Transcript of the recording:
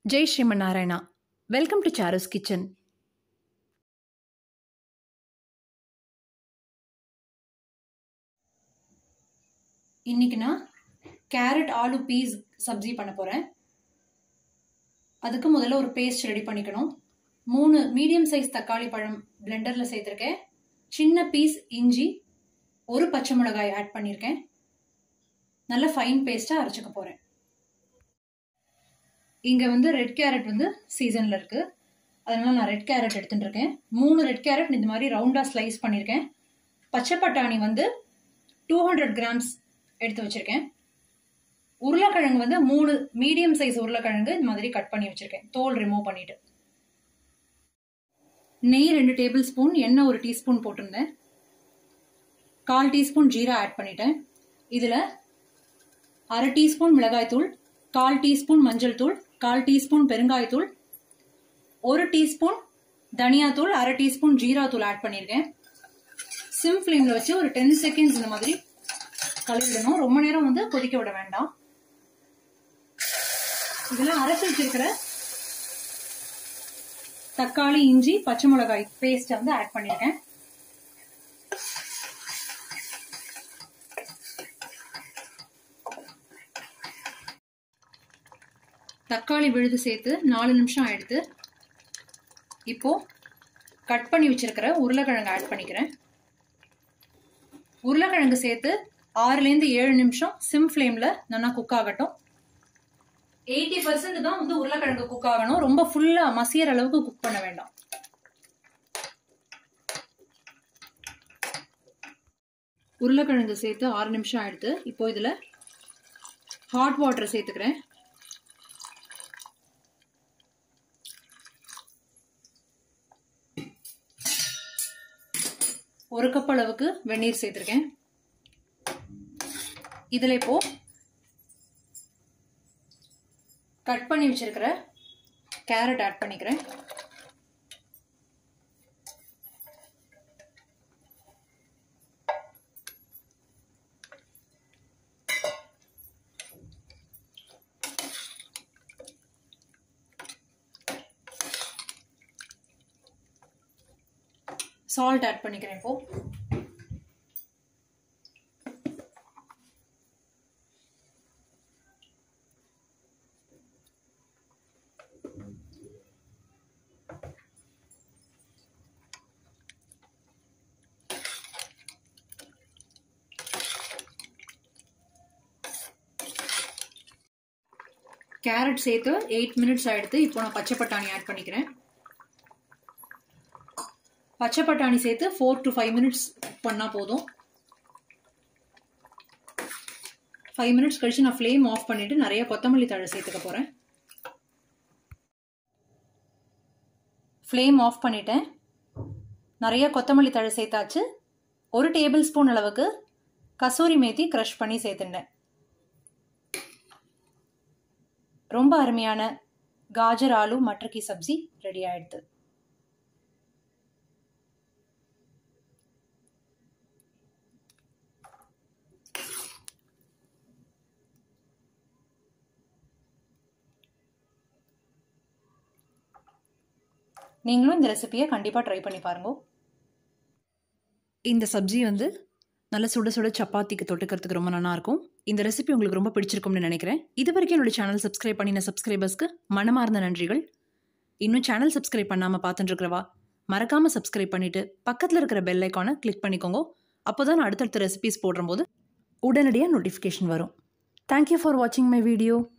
Jai Sriman Narayana welcome to Charu's kitchen இன்னைக்கு நான் carrot aloo piece sabzi பண்ண போகிறேன் அதுக்கு முதல்ல ஒரு பேஸ்ட் ரெடி பண்ணிக்கணும் மூணு மீடியம் சைஸ் தக்காளி பழம் பிளெண்டரில் சேர்த்துருக்கேன் சின்ன பீஸ் இஞ்சி ஒரு பச்சை மிளகாய் ஆட் பண்ணியிருக்கேன் நல்ல ஃபைன் பேஸ்ட்டாக அரைச்சிக்க போகிறேன் இங்கே வந்து ரெட் கேரட் வந்து சீசனில் இருக்குது அதனால நான் ரெட் கேரட் எடுத்துட்டு இருக்கேன் மூணு ரெட் கேரட் இந்த மாதிரி ரவுண்டாக ஸ்லைஸ் பண்ணியிருக்கேன் பச்சை பட்டாணி வந்து டூ ஹண்ட்ரட் கிராம்ஸ் எடுத்து வச்சுருக்கேன் உருளைக்கிழங்கு வந்து மூணு மீடியம் சைஸ் உருளைக்கிழங்கு இந்த மாதிரி கட் பண்ணி வச்சுருக்கேன் தோல் ரிமூவ் பண்ணிட்டு நெய் ரெண்டு டேபிள் ஸ்பூன் எண்ணெய் ஒரு டீஸ்பூன் போட்டிருந்தேன் கால் டீஸ்பூன் ஜீரா ஆட் பண்ணிட்டேன் இதில் அரை டீஸ்பூன் மிளகாய்த்தூள் கால் டீஸ்பூன் மஞ்சள் தூள் கால் டீஸ்பூன் பெருங்காயத்தூள் ஒரு டீஸ்பூன் தனியாத்தூள் அரை டீஸ்பூன் ஜீரா தூள் ஆட் பண்ணியிருக்கேன் சிம் ஃப்ளேமில் வச்சு ஒரு டென் செகண்ட்ஸ் இந்த மாதிரி கலவிடணும் ரொம்ப நேரம் வந்து கொதிக்க விட வேண்டாம் இதெல்லாம் அரைச்சி வச்சிருக்கிற தக்காளி இஞ்சி பச்சை மிளகாய் பேஸ்ட் வந்து ஆட் பண்ணியிருக்கேன் தக்காளி விழுது சேர்த்து நாலு நிமிஷம் ஆயிடுத்து இப்போ கட் பண்ணி வச்சிருக்கிற உருளைக்கிழங்கு ஆட் பண்ணிக்கிறேன் உருளைக்கிழங்கு சேர்த்து ஆறுலேருந்து ஏழு நிமிஷம் சிம் ஃப்ளேமில் நல்லா குக் ஆகட்டும் எயிட்டி பர்சன்ட் தான் வந்து உருளைக்கிழங்கு குக் ஆகணும் ரொம்ப ஃபுல்லாக மசியற அளவுக்கு குக் பண்ண வேண்டாம் உருளைக்கிழங்கு சேர்த்து ஆறு நிமிஷம் ஆயிடுத்து இப்போ இதில் ஹாட் வாட்டர் சேர்த்துக்கிறேன் ஒரு கப் அளவுக்கு வெந்நீர் சேர்த்துருக்கேன் இதில் இப்போ கட் பண்ணி வச்சிருக்கிற கேரட் ஆட் பண்ணிக்கிறேன் சால்ட் ஆட் பண்ணிக்கிறேன் இப்போ கேரட் சேர்த்து எயிட் மினிட்ஸ் ஆகிடுது இப்போ நான் பச்சை பட்டாணி ஆட் பண்ணிக்கிறேன் பச்சை பட்டாணி சேர்த்து ஃபோர் டு ஃபைவ் மினிட்ஸ் பண்ணால் போதும் ஃபைவ் மினிட்ஸ் கழிச்சு நான் ஃப்ளேம் ஆஃப் பண்ணிவிட்டு நிறைய கொத்தமல்லி தழை சேர்த்துக்க போகிறேன் ஃப்ளேம் ஆஃப் பண்ணிட்டேன் நிறைய கொத்தமல்லி தழை சேர்த்தாச்சு ஒரு டேபிள் ஸ்பூன் அளவுக்கு கசூரி மேத்தி க்ரஷ் பண்ணி சேர்த்துட்டேன் ரொம்ப அருமையான காஜர் ஆலு மட்டர் கி சப்ஜி ரெடி ஆயிடுது நீங்களும் இந்த ரெசிபியை கண்டிப்பாக ட்ரை பண்ணி பாருங்க இந்த சப்ஜி வந்து நல்ல சுட சுட சப்பாத்திக்கு தொட்டுக்கிறதுக்கு ரொம்ப நல்லாயிருக்கும் இந்த ரெசிபி உங்களுக்கு ரொம்ப பிடிச்சிருக்கும்னு நினைக்கிறேன் இது வரைக்கும் என்னோட சேனல் சப்ஸ்கிரைப் பண்ணின சப்ஸ்கிரைபர்ஸ்க்கு மனமார்ந்த நன்றிகள் இன்னும் சேனல் சப்ஸ்கிரைப் பண்ணாமல் பார்த்துட்டு இருக்கிறவா மறக்காமல் சப்ஸ்கிரைப் பண்ணிவிட்டு பக்கத்தில் இருக்கிற பெல் ஐக்கானை கிளிக் பண்ணிக்கோங்க அப்போ தான் நான் அடுத்தடுத்த ரெசிபிஸ் போடும்போது உடனடியாக நோட்டிஃபிகேஷன் வரும் தேங்க்யூ ஃபார் வாட்சிங் மை வீடியோ